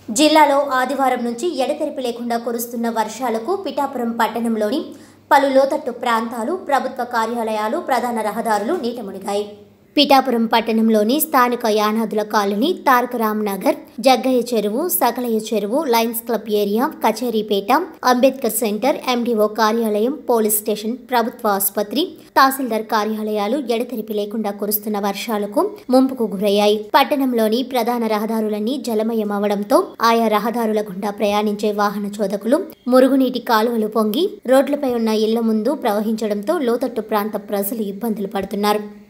జిల్లాలో ఆదివారం నుంచి ఎడతెరిపి లేకుండా కురుస్తున్న వర్షాలకు పిఠాపురం పట్టణంలోని పలు లోతట్టు ప్రాంతాలు ప్రభుత్వ కార్యాలయాలు ప్రధాన రహదారులు నీట మునిగాయి పిఠాపురం పట్టణంలోని స్థానిక యానాదుల కాలనీ తారకరామ్ నగర్ జగ్గయ్య చెరువు సకలయ్య చెరువు lions club area Kacheripeta Ambedkar centre MDO కార్యాలయం పోలీస్ స్టేషన్ ప్రభుత్వ ఆసుపత్రి తహసీల్దార్ కార్యాలయాలు ఎడతెరిపి లేకుండా కురుస్తున్న వర్షాలకు ముంపుకు గురయ్యాయి పట్టణంలోని ప్రధాన రహదారులన్నీ జలమయం అవడంతో ఆయా రహదారుల గుండా ప్రయాణించే వాహన చోదకులు మురుగునీటి కాలువలు పొంగి రోడ్లపై ఉన్న ఇళ్ల ముందు ప్రవహించడంతో లోతట్టు ప్రాంత ప్రజలు ఇబ్బందులు పడుతున్నారు